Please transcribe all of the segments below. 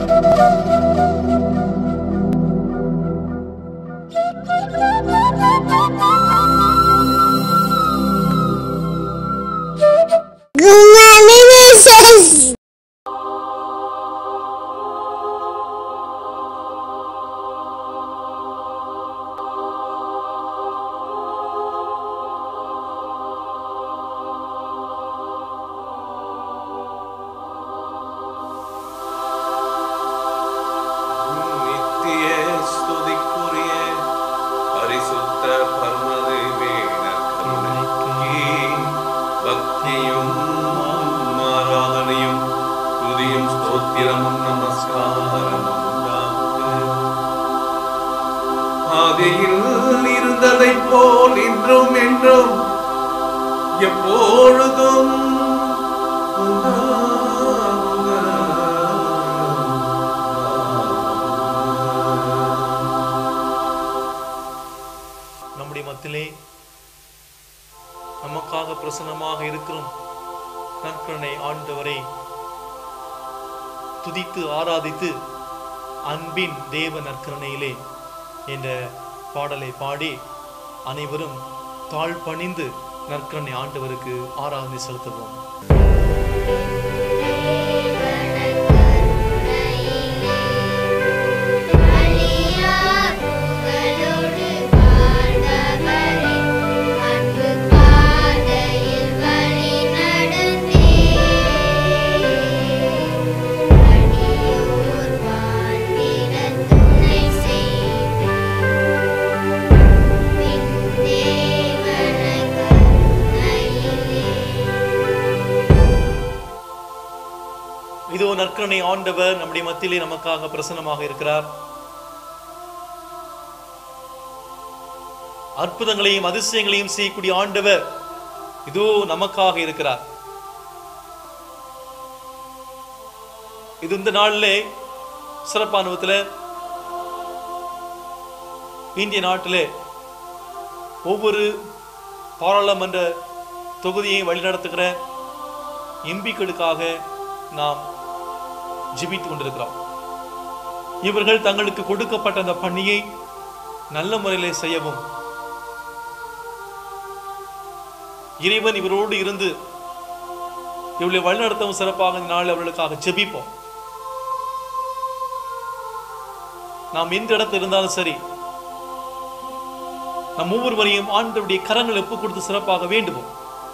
Gumami நித்திய ஸ்துதிக்குரிய பரிசுத்த பரமதேவேனர் கருணைக்கு பக்தியும் ஆராதனையும் துதியும் ஸ்தோத்திரமும் நமஸ்காரமும் உண்டாகுக. ஆதியில் இருந்ததைப் போல் இன்றும் என்றும் எப்பொழுதும் நம்முடைய மத்தியிலே நமக்காக பிரசன்னமாக இருக்கிறோம் நற்கருணை ஆண்டவரை துதித்து ஆராதித்து அன்பின் தேவ நற்கருணையிலே என்ற பாடலை பாடி அனைவரும் தாழ் பணிந்து நற்கருணை ஆண்டவருக்கு ஆராதனை செலுத்துவோம் அழியார் புகழோடு வாழ்ந்தவரே, அன்பு பாதையில் வழி நடந்தே. அடியோர் வாழ்ந்திட துணை செய்தே. பின் தேவன கருணையிலே இதோ நற்கருணை ஆண்டவர் நம்முடைய மத்தியிலே நமக்காக பிரசன்னமாக இருக்கிறார் அற்புதங்களையும் அதிசயங்களையும் செய்யக்கூடிய ஆண்டவர் இதோ நமக்காக இருக்கிறார் இது இந்த நாளிலே சிறப்பான விதத்துல இந்திய நாட்டிலே ஒவ்வொரு பாராளுமன்ற தொகுதியை வழிநடத்துகிற எம்பிக்களுக்காக நாம் ஜெபித்துக் கொண்டிருக்கிறோம் இவர்கள் தங்களுக்கு கொடுக்கப்பட்ட அந்த பணியை நல்ல முறையிலே செய்யவும் இறைவன் இவரோடு இருந்து இவர்களை வழிநடத்தவும் சிறப்பாக இந்த நாள் அவர்களுக்காக ஜெபிப்போம் நாம் எந்த இடத்துல இருந்தாலும் சரி நம் ஒவ்வொருவரையும் ஆண்டவருடைய கரங்கள் ஒப்பு கொடுத்து சிறப்பாக வேண்டுவோம்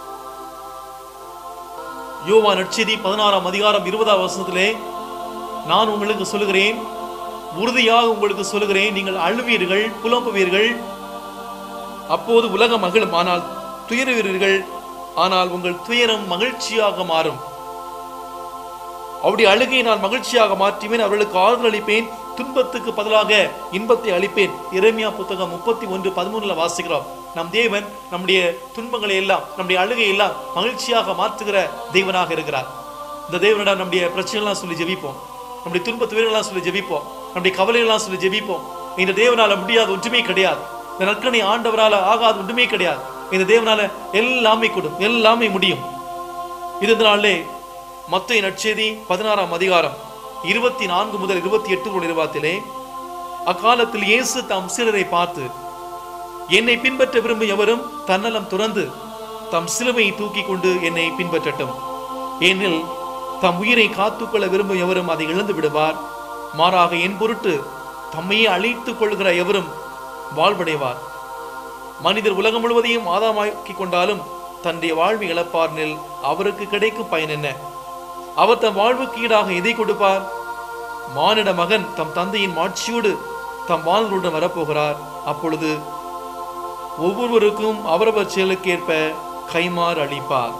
யோவா நற்செய்தி பதினாறாம் அதிகாரம் இருபதாம் வசனத்திலே நான் உங்களுக்கு சொல்லுகிறேன் உறுதியாக உங்களுக்கு சொல்லுகிறேன் நீங்கள் அழுவீர்கள் புலம்புவீர்கள் அப்போது உலக மகிழும் ஆனால் துயருவீர்கள் ஆனால் உங்கள் துயரம் மகிழ்ச்சியாக மாறும் அவருடைய அழுகையை நான் மகிழ்ச்சியாக மாற்றுவேன் அவர்களுக்கு ஆறுதல் அளிப்பேன் துன்பத்துக்கு பதிலாக இன்பத்தை அளிப்பேன் இறைமையா புத்தகம் முப்பத்தி ஒன்று பதிமூணுல வாசிக்கிறோம் நம் தேவன் நம்முடைய துன்பங்களை எல்லாம் நம்முடைய அழுகை எல்லாம் மகிழ்ச்சியாக மாற்றுகிற தேவனாக இருக்கிறார் இந்த தேவனிடம் நம்முடைய பிரச்சனைலாம் சொல்லி ஜெபிப்போம் நம்முடைய துன்ப துயர்கள்லாம் சொல்லி ஜெபிப்போம் நம்முடைய கவலைகள்லாம் சொல்லி ஜெபிப்போம் இந்த தேவனால முடியாத ஒன்றுமே கிடையாது இந்த நற்கனை ஆண்டவரால ஆகாத ஒன்றுமே கிடையாது இந்த தேவனால எல்லாமே கூடும் எல்லாமே முடியும் இது இந்த நாளிலே மத்திய நற்செய்தி பதினாறாம் அதிகாரம் இருபத்தி நான்கு முதல் இருபத்தி எட்டு உள்ள நிர்வாகத்திலே அக்காலத்தில் இயேசு தம் சிலரை பார்த்து என்னை பின்பற்ற விரும்பும் எவரும் தன்னலம் துறந்து தம் சிலுவையை தூக்கி கொண்டு என்னை பின்பற்றட்டும் ஏனில் தம் உயிரை காத்துக்கொள்ள விரும்பும் எவரும் அதை இழந்து விடுவார் மாறாக என் பொருட்டு தம்மையே அழித்துக் கொள்கிற எவரும் வாழ்வடைவார் மனிதர் உலகம் முழுவதையும் ஆதாயமாக்கி கொண்டாலும் தன்னுடைய வாழ்வை இழப்பார்னில் அவருக்கு கிடைக்கும் பயன் என்ன அவர் தம் வாழ்வுக்கு ஈடாக எதை கொடுப்பார் மானிட மகன் தம் தந்தையின் மாட்சியோடு தம் வாழ்வுடன் வரப்போகிறார் அப்பொழுது ஒவ்வொருவருக்கும் அவரவர் செயலுக்கேற்ப கைமாறு அளிப்பார்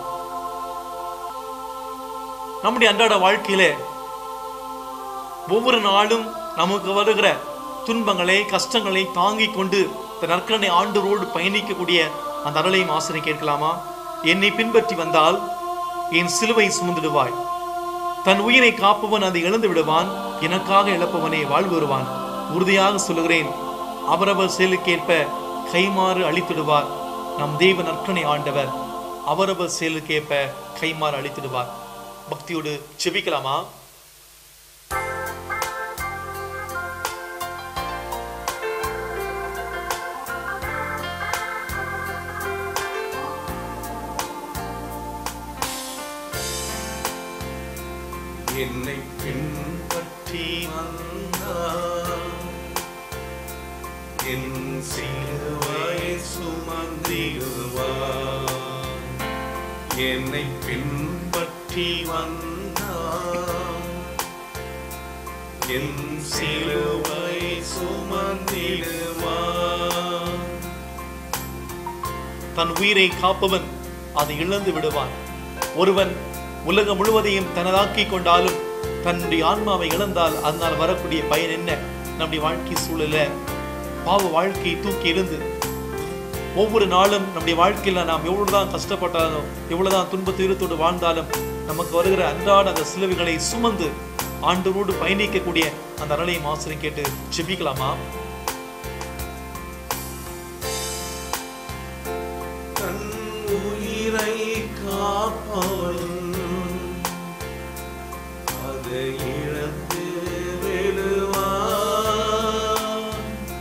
நம்முடைய அன்றாட வாழ்க்கையிலே ஒவ்வொரு நாளும் நமக்கு வருகிற துன்பங்களை கஷ்டங்களை தாங்கிக் கொண்டு இந்த நற்கரணை ஆண்டோரோடு பயணிக்கக்கூடிய அந்த அருளையும் ஆசிரியை கேட்கலாமா என்னை பின்பற்றி வந்தால் என் சிலுவை சுமந்துடுவாய் தன் உயிரை காப்பவன் அதை இழந்து விடுவான் எனக்காக இழப்பவனே வாழ்வு வருவான் உறுதியாக சொல்லுகிறேன் அவரவர் செயலுக்கேற்ப கைமாறு அளித்திடுவார் நம் தேவ நற்கனை ஆண்டவர் அவரவர் செயலுக்கேற்ப கைமாறு அளித்திடுவார் பக்தியோடு செபிக்கலாமா என்னை பின்பற்றி வந்தார் என் சிலுவை சுமந்திடுவார் என்னை பின்பற்றி வந்தார் என் சிலுவை சுமந்திடுவார் தன் உயிரை காப்பவன் அதை இழந்து விடுவான் ஒருவன் உலகம் முழுவதையும் தனதாக்கி கொண்டாலும் தன்னுடைய ஆன்மாவை இழந்தால் அதனால் வரக்கூடிய பயன் என்ன நம்முடைய வாழ்க்கை சூழல பாவ வாழ்க்கையை தூக்கி இருந்து ஒவ்வொரு நாளும் நம்முடைய வாழ்க்கையில நாம் எவ்வளவுதான் கஷ்டப்பட்டாலும் எவ்வளவுதான் துன்ப துயரத்தோடு வாழ்ந்தாலும் நமக்கு வருகிற அன்றாட அந்த சிலுவைகளை சுமந்து ஆண்டவரோடு பயணிக்கக்கூடிய அந்த அருளையும் ஆசிரியம் கேட்டு ஜெபிக்கலாமா தன் உயிரை காப்பவன் அதை இழந்து விடுவான்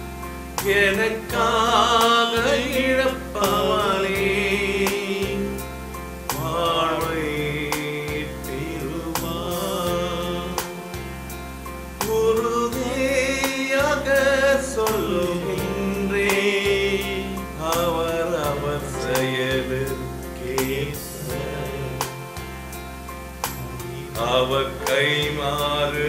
எனக்காக இழப்பவனே வாழ்வை பெறுவான் உறுதியாக சொல்லுகின்றே அவர் அவர் செயலுக்கேற்ப அவர் கைமாறு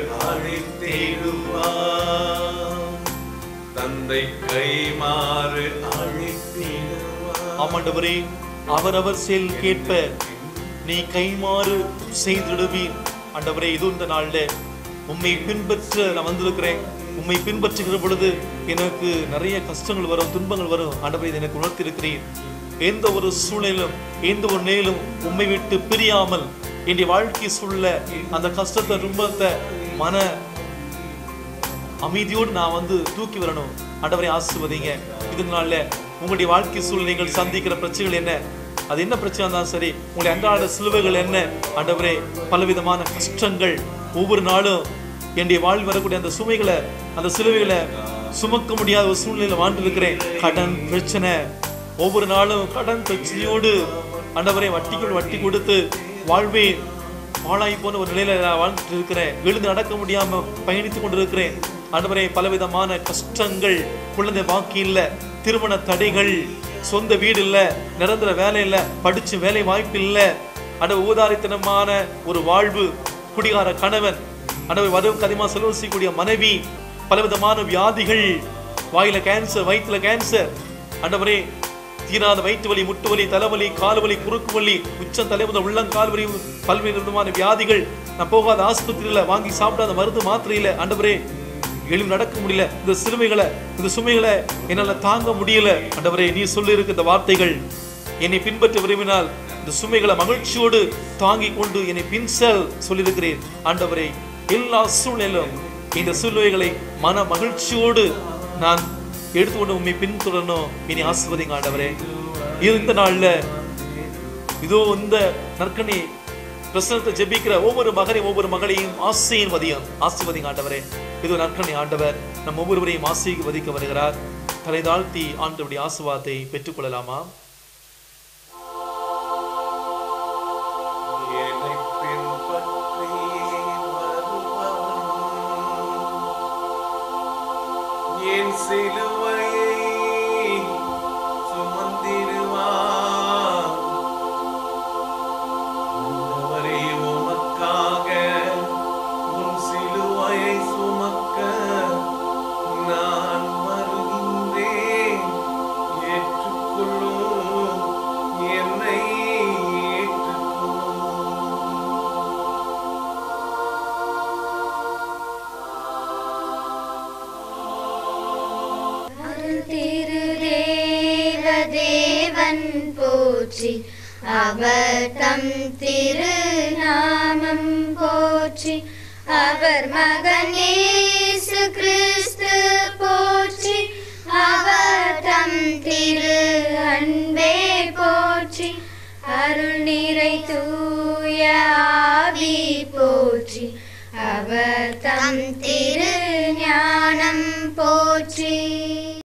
அழைத்திடுவார் தந்தை கைமாறு அழைத்திடுவார் ஆமாண்டவரே அவரவர் செயல் கேட்ப நீ கைமாறு செய்திடுவீர் ஆண்டவரே இது இந்த நாள்ல உம்மை பின்பற்ற நான் வந்திருக்கிறேன் உம்மை பின்பற்றுகிற பொழுது எனக்கு நிறைய கஷ்டங்கள் வரும் துன்பங்கள் வரும் ஆண்டவரே இதை எனக்கு உணர்த்திருக்கிறீர் எந்த ஒரு சூழ்நிலும் எந்த ஒரு நிலையிலும் உம்மை விட்டு பிரியாமல் என்னுடைய வாழ்க்கை சூழல அந்த கஷ்டத்தை துன்பத்தை மன அமைதியோடு நான் வந்து தூக்கி வரணும் ஆண்டவரை ஆசிர்வதிங்க இதனால உங்களுடைய வாழ்க்கை சூழ்நிலைகள் சந்திக்கிற பிரச்சனைகள் என்ன அது என்ன பிரச்சனை இருந்தாலும் சரி உங்களுடைய அன்றாட சிலுவைகள் என்ன ஆண்டவரே பலவிதமான கஷ்டங்கள் ஒவ்வொரு நாளும் என்னுடைய வாழ்வில் வரக்கூடிய அந்த சுமைகளை அந்த சிலுவைகளை சுமக்க முடியாத ஒரு சூழ்நிலையில வாழ்ந்து இருக்கிறேன் கடன் பிரச்சனை ஒவ்வொரு நாளும் கடன் பிரச்சனையோடு ஆண்டவரை வட்டிக்குள் வட்டி கொடுத்து வாழ்வே பாழாய் போன ஒரு நிலையில நான் வாழ்ந்துட்டு இருக்கிறேன் எழுந்து நடக்க முடியாம பயணித்துக் கொண்டிருக்கிறேன் ஆண்டவரே பலவிதமான கஷ்டங்கள் குழந்தை பாக்கி இல்ல திருமண தடைகள் சொந்த வீடு இல்ல நிரந்தர வேலை இல்ல படிச்சு வேலை வாய்ப்பு இல்ல அட ஊதாரித்தனமான ஒரு வாழ்வு குடிகார கணவன் அடவை வரும் கதிமா செலவு செய்யக்கூடிய மனைவி பலவிதமான வியாதிகள் வாயில கேன்சர் வயிற்றுல கேன்சர் ஆண்டவரே தீராத வயிற்று வலி முட்டு வலி தலைவலி கால் வலி குறுக்கு வலி உச்சம் தலைமுதல் உள்ளங்கால் வலி பல்வேறு விதமான வியாதிகள் நான் போகாத ஆஸ்பத்திரியில வாங்கி சாப்பிடாத மருந்து மாத்திரையில ஆண்டவரே எழுந்து நடக்க முடியல இந்த சிறுமைகளை இந்த சுமைகளை என்னால தாங்க முடியல ஆண்டவரே நீ சொல்லி இருக்க இந்த வார்த்தைகள் என்னை பின்பற்ற விரும்பினால் இந்த சுமைகளை மகிழ்ச்சியோடு தாங்கிக் கொண்டு என்னை பின்செல் சொல்லியிருக்கிறேன் ஆண்டவரே எல்லா சூழ்நிலும் இந்த சிலுவைகளை மன மகிழ்ச்சியோடு நான் எடுத்துக்கொண்டு உண்மை பின்தொடரணும் இனி ஆசிர்வதிங்க ஆண்டவரே இது இந்த நாள்ல இதோ இந்த நற்கனி பிரசனத்தை ஜெபிக்கிற ஒவ்வொரு மகனையும் ஒவ்வொரு மகளையும் ஆசையின் வதியம் ஆசீர்வதிங்க ஆண்டவரே இது நற்கனி ஆண்டவர் நம் ஒவ்வொருவரையும் ஆசைக்கு வதிக்க வருகிறார் தலை தாழ்த்தி ஆண்டவருடைய ஆசுவாத்தை பெற்றுக்கொள்ளலாமா என்னை பின்பற்றி வருபவன் என் சிலுவையை சுமந்திடுவார் ஆண்டவரே, உமக்காக உன் சிலுவையை சுமக்க நான் வருகின்றேன் ஏற்றுக்கொள்ளும் என்னை ஏற்றுக்கொள்ளும் திருதேவதேவன் போற்றி அவர் தம் திருநாமம் போற்றி அவர் மகன் இயேசு கிறிஸ்து போற்றி அவர் தம் திரு அன்பே போற்றி அருள் நிறை தூய ஆவி போற்றி அவர் தம் திரு ஞானம் போற்றி